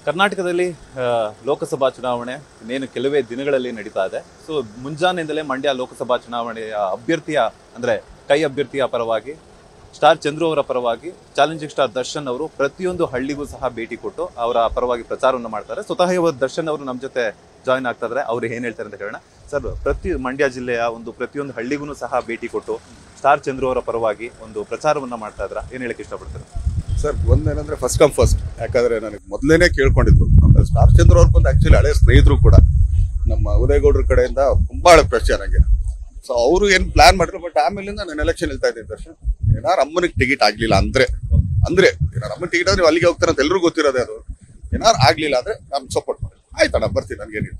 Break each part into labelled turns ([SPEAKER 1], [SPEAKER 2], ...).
[SPEAKER 1] ಕರ್ನಾಟಕದಲ್ಲಿ ಆ, ಲೋಕಸಭಾ ಚುನಾವಣೆ ಇನ್ನೇನು ಕೆಲವೇ ದಿನಗಳಲ್ಲಿ ನಡೀತಾ ಇದೆ ಸೊ ಮುಂಜಾನೆಯಿಂದಲೇ ಮಂಡ್ಯ ಲೋಕಸಭಾ ಚುನಾವಣೆಯ ಅಭ್ಯರ್ಥಿಯ ಅಂದ್ರೆ ಕೈ ಅಭ್ಯರ್ಥಿಯ ಪರವಾಗಿ ಸ್ಟಾರ್ ಚಂದ್ರು ಅವರ ಪರವಾಗಿ ಚಾಲೆಂಜಿಂಗ್ ಸ್ಟಾರ್ ದರ್ಶನ್ ಅವರು ಪ್ರತಿಯೊಂದು ಹಳ್ಳಿಗೂ ಸಹ ಭೇಟಿ ಕೊಟ್ಟು ಅವರ ಪರವಾಗಿ ಪ್ರಚಾರವನ್ನು ಮಾಡ್ತಾರೆ ಸ್ವತಃ ಇವತ್ತು ದರ್ಶನ್ ಅವರು ನಮ್ಮ ಜೊತೆ ಜಾಯ್ನ್ ಆಗ್ತಾ ಇದ್ದಾರೆ ಅವ್ರು ಏನ್ ಹೇಳ್ತಾರೆ ಅಂತ ಕೇಳೋಣ ಸರ್ ಪ್ರತಿ ಮಂಡ್ಯ ಜಿಲ್ಲೆಯ ಒಂದು ಪ್ರತಿಯೊಂದು ಹಳ್ಳಿಗೂ ಸಹ ಭೇಟಿ ಕೊಟ್ಟು ಸ್ಟಾರ್ ಚಂದ್ರು ಅವರ ಪರವಾಗಿ ಒಂದು ಪ್ರಚಾರವನ್ನ ಮಾಡ್ತಾ ಇದ್ರ ಏನ್ ಹೇಳಕ್ ಇಷ್ಟಪಡ್ತಾರೆ
[SPEAKER 2] ಸರ್ ಒಂದೇನಂದ್ರೆ ಫಸ್ಟ್ ಕಮ್ ಫಸ್ಟ್ ಯಾಕಂದ್ರೆ ನನಗೆ ಮೊದಲೇನೆ ಕೇಳ್ಕೊಂಡಿದ್ರು ಆಮೇಲೆ ಸ್ಟಾರ್ ಚಂದ್ರ ಅವ್ರು ಬಂದು ಆಕ್ಚುಲಿ ಹಳೆ ಸ್ನೇಹಿತರು ಕೂಡ ನಮ್ಮ ಉದಯಗೌಡ್ರ ಕಡೆಯಿಂದ ತುಂಬಾ ಹಳೆ ಪರಿಚಯ ನನಗೆ ಸೊ ಅವರು ಏನ್ ಪ್ಲಾನ್ ಮಾಡಿದ್ರು ಬಟ್ ಆಮೇಲಿಂದ ನಾನು ಎಲೆಕ್ಷನ್ ಇಲ್ತಾ ಇದ್ದೀನಿ ದರ್ಶನ್ ಏನಾರು ಅಮ್ಮನಿಗೆ ಟಿಕೆಟ್ ಆಗ್ಲಿಲ್ಲ ಅಂದ್ರೆ ಅಂದ್ರೆ ಏನಾರು ಅಮ್ಮನ ಟಿಕೆಟ್ ಆದ್ರೆ ಅಲ್ಲಿಗೆ ಹೋಗ್ತಾರೆ ಅಂತ ಎಲ್ರಿಗೂ ಗೊತ್ತಿರೋದೇ ಅದು ಏನಾರು ಆಗ್ಲಿಲ್ಲ ಅಂದ್ರೆ ನಾನು ಸಪೋರ್ಟ್ ಮಾಡಿ ಆಯ್ತಣ್ಣ ಬರ್ತೀನಿ ನನ್ಗೇನಿಲ್ಲ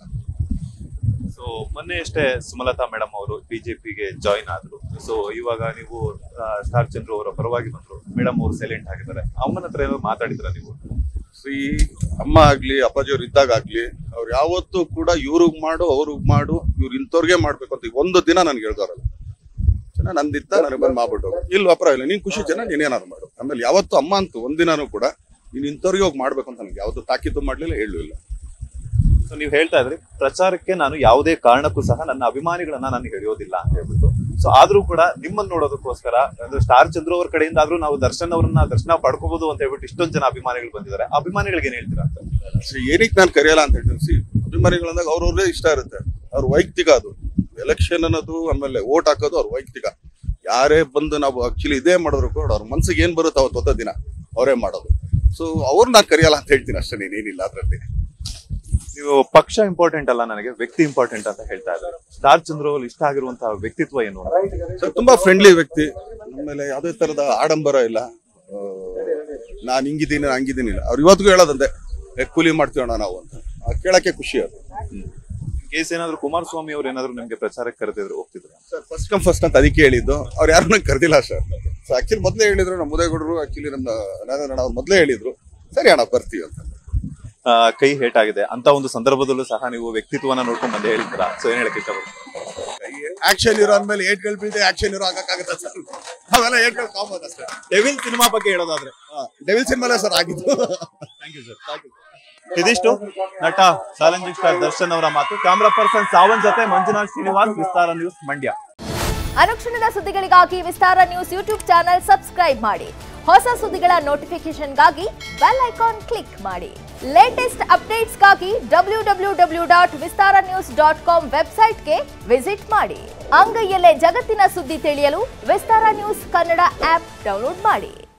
[SPEAKER 1] ಸೊ ಮೊನ್ನೆ ಅಷ್ಟೇ ಸುಮಲತಾ ಮೇಡಮ್ ಅವರು ಬಿಜೆಪಿಗೆ ಜಾಯಿನ್ ಆದ್ರು ಸೊ ಇವಾಗ ನೀವು ಆ, ಸ್ಟಾರ್ ಚಂದ್ರು ಅವರ ಪರವಾಗಿ ಬಂದ್ರು ಮೇಡಮ್ ಅವರು ಸೈಲೆಂಟ್ ಆಗಿದ್ದಾರೆ ಅಮ್ಮನ ಹತ್ರ ಏನೋ ಮಾತಾಡಿದ್ರ ನೀವು
[SPEAKER 2] ಸೊ ಈ ಅಮ್ಮ ಆಗ್ಲಿ ಅಪ್ಪಾಜಿ ಅವ್ರು ಇದ್ದಾಗ ಆಗ್ಲಿ ಅವ್ರು ಯಾವತ್ತೂ ಕೂಡ ಇವ್ರಿಗ್ ಮಾಡು ಅವ್ರಿಗ್ ಮಾಡು ಇವ್ರು ಇಂಥವ್ರಿಗೆ ಮಾಡ್ಬೇಕು ಅಂತ ಒಂದು ದಿನ ನನ್ಗೆ ಹೇಳ್ದವ್ರಲ್ಲ ಜನ ನಂದಿತ್ತ ನನಗೆ ಬಂದು ಮಾಡ್ಬಿಟ್ಟು ಇಲ್ವಾ ಪರವಾಗಿಲ್ಲ ನೀನ್ ಖುಷಿ ಜನ ನೀನೇನಾದ್ರು ಮಾಡು ಆಮೇಲೆ ಯಾವತ್ತು ಅಮ್ಮ ಅಂತೂ ಒಂದಿನಾನು ಕೂಡ ನೀನ್ ಇಂಥವ್ರಿಗೆ ಹೋಗಿ ಮಾಡ್ಬೇಕು ಅಂತ ನನಗೆ ಯಾವತ್ತು ತಾಕೀತು ಮಾಡ್ಲಿಲ್ಲ ಹೇಳೂ ಇಲ್ಲ
[SPEAKER 1] ಸೊ ನೀವು ಹೇಳ್ತಾ ಇದ್ರಿ ಪ್ರಚಾರಕ್ಕೆ ನಾನು ಯಾವುದೇ ಕಾರಣಕ್ಕೂ ಸಹ ನನ್ನ ಅಭಿಮಾನಿಗಳನ್ನ ನಾನು ಹಿಡಿಯೋದಿಲ್ಲ ಅಂತ ಹೇಳ್ಬಿಟ್ಟು ಸೊ ಆದ್ರೂ ಕೂಡ ನಿಮ್ಮನ್ನ ನೋಡೋದಕ್ಕೋಸ್ಕರ ಅಂದ್ರೆ ಸ್ಟಾರ್ ಚಂದ್ರು ಅವ್ರ ಕಡೆಯಿಂದ ಆದ್ರೂ ನಾವು ದರ್ಶನ್ ಅವ್ರನ್ನ ದರ್ಶನ ಪಡ್ಕೋಬಹುದು ಅಂತ ಹೇಳ್ಬಿಟ್ಟು ಇಷ್ಟೊಂದು ಜನ ಅಭಿಮಾನಿಗಳು ಬಂದಿದ್ದಾರೆ ಆ ಅಭಿಮಾನಿಗಳಿಗೆ ಏನ್ ಹೇಳ್ತೀರಾ ಅಂತ
[SPEAKER 2] ಸೊ ಏನಕ್ಕೆ ನಾನು ಕರೆಯಲ್ಲ ಅಂತ ಹೇಳ್ತೀನಿ ಸಿ ಅಭಿಮಾನಿಗಳಂದಾಗ ಅವ್ರವ್ರೇ ಇಷ್ಟ ಇರುತ್ತೆ ಅವ್ರ ವೈಯಕ್ತಿಕ ಅದು ಎಲೆಕ್ಷನ್ ಅನ್ನೋದು ಆಮೇಲೆ ಓಟ್ ಹಾಕೋದು ಅವ್ರ ವೈಯಕ್ತಿಕ ಯಾರೇ ಬಂದು ನಾವು ಆಕ್ಚುಲಿ ಇದೇ ಮಾಡಿದ್ರು ಕೂಡ ಅವ್ರ ಮನ್ಸಿಗೆ ಏನ್ ಬರುತ್ತೆ ಅವತ್ತು ಹೊತ್ತ ದಿನ ಅವರೇ ಮಾಡೋದು ಸೊ ಅವ್ರು ನಾನು ಕರೆಯಲ್ಲ ಅಂತ ಹೇಳ್ತೀನಿ ಅಷ್ಟೇ ನೀನೇನಿಲ್ಲ ಅದ್ರಲ್ಲಿ
[SPEAKER 1] ನೀವು ಪಕ್ಷ ಇಂಪಾರ್ಟೆಂಟ್ ಅಲ್ಲ ನನಗೆ ವ್ಯಕ್ತಿ ಇಂಪಾರ್ಟೆಂಟ್ ಅಂತ ಹೇಳ್ತಾ ಇದ್ದಾರೆ ಸ್ಟಾರ್ ಚಂದ್ರು ಅವ್ರು ಇಷ್ಟ ಆಗಿರುವಂತಹ ವ್ಯಕ್ತಿತ್ವ ಏನು
[SPEAKER 2] ಸೊ ತುಂಬಾ ಫ್ರೆಂಡ್ಲಿ ವ್ಯಕ್ತಿ ಆಮೇಲೆ ಯಾವುದೇ ತರದ ಆಡಂಬರ ಇಲ್ಲ ಆ, ನಾನ್ ಹಿಂಗಿದ್ದೀನಿ ನಾನ್ ಹಂಗಿದ್ದೀನಿ ಇಲ್ಲ ಅವ್ರು ಇವತ್ತಿಗೂ ಹೇಳೋದಂತೆ "ಏ, ಕೂಲಿ ಮಾಡ್ತೀವಣ್ಣ ನಾವು ಅಂತ ಆ, ಕೇಳಕ್ಕೆ ಖುಷಿ ಅದು
[SPEAKER 1] ಕೇಸ್ ಏನಾದ್ರು ಕುಮಾರಸ್ವಾಮಿ ಅವ್ರು ಏನಾದ್ರು ನಿಮ್ಗೆ ಪ್ರಚಾರಕ್ಕೆ ಕರೆದಿದ್ರು ಹೋಗ್ತಿದ್ರು
[SPEAKER 2] ಸರ್ ಫಸ್ಟ್ ಕಮ್ ಫಸ್ಟ್ ಅಂತ ಅದಕ್ಕೆ ಹೇಳಿದ್ದು ಅವ್ರು ಯಾರು ನಂಗೆ ಕರೆದಿಲ್ಲ ಸರ್ ಸೊ ಆಕ್ಚುಲಿ ಮೊದಲೇ ಹೇಳಿದ್ರು ನಮ್ಮ ಉದಯಗೌಡರು ಆಕ್ಚುಲಿ ನಮ್ಮ ನಾರಾಯಣ ಅವ್ರು ಮೊದಲೇ ಹೇಳಿದ್ರು ಸರಿ ಅಣ್ಣ ಬರ್ತೀವಿ ಅಂತ
[SPEAKER 1] ಆ, ಕೈ ಹೇಟ್ ಆಗಿದೆ ಅಂತ ಒಂದು ಸಂದರ್ಭದಲ್ಲೂ ಸಹ ನೀವು ವ್ಯಕ್ತಿತ್ವನ ನೋಡ್ಕೊಂಡ್ ಬಂದೇ ಹೇಳ್ತೀರಾ ಸೊ ಏನ್ ಹೇಳಕ್ ಇಷ್ಟಪಡ್ತೀನಿ
[SPEAKER 2] ಆಕ್ಷನ್ ಇರೋ ಅಂದ್ಮೇಲೆ ಏಟ್ಗಳು ಬೀಳ್ದೆ ಆಕ್ಷನ್ ಇರೋ ಆಗಕ್ಕಾಗತ್ತ ಸರ್ ಅವೆಲ್ಲ ಏಟ್ಗಳು ಕಾಮನ್ ಅಷ್ಟೇ
[SPEAKER 1] ಡೆವಿಲ್ ಸಿನಿಮಾ ಬಗ್ಗೆ ಹೇಳೋದಾದ್ರೆ
[SPEAKER 2] ಡೆವಿಲ್ ಸಿನಿಮಾಲೇ ಸರ್ ಆಗಿದ್ದು
[SPEAKER 1] ಥ್ಯಾಂಕ್ ಯು ಸರ್ ಇದಿಷ್ಟು ನಟ ಚಾಲೆಂಜಿಂಗ್ ಸ್ಟಾರ್ ದರ್ಶನ್ ಅವರ ಮಾತು ಕ್ಯಾಮ್ರಾ ಪರ್ಸನ್ ಸಾವನ್ ಜೊತೆ ಮಂಜುನಾಥ್ ಶ್ರೀನಿವಾಸ್ ವಿಸ್ತಾರ ನ್ಯೂಸ್ ಮಂಡ್ಯ
[SPEAKER 3] ಅನುಕ್ಷಣದ ಸುದ್ದಿಗಳಿಗಾಗಿ Vistara news YouTube channel subscribe ಮಾಡಿ ಹೊಸ ಸುದ್ದಿಗಳ ನೋಟಿಫಿಕೇಶನ್ಗಾಗಿ ಬೆಲ್ ಐಕಾನ್ ಕ್ಲಿಕ್ ಮಾಡಿ ಲೇಟೆಸ್ಟ್ ಅಪ್ಡೇಟ್ಸ್ಗಾಗಿ W W W dot Vistara news dot com ವೆಬ್ಸೈಟ್ಗೆ ವಿಸಿಟ್ ಮಾಡಿ ಅಂಗೈಯಲ್ಲೇ ಜಗತ್ತಿನ ಸುದ್ದಿ ತಿಳಿಯಲು Vistara news Kannada app download ಮಾಡಿ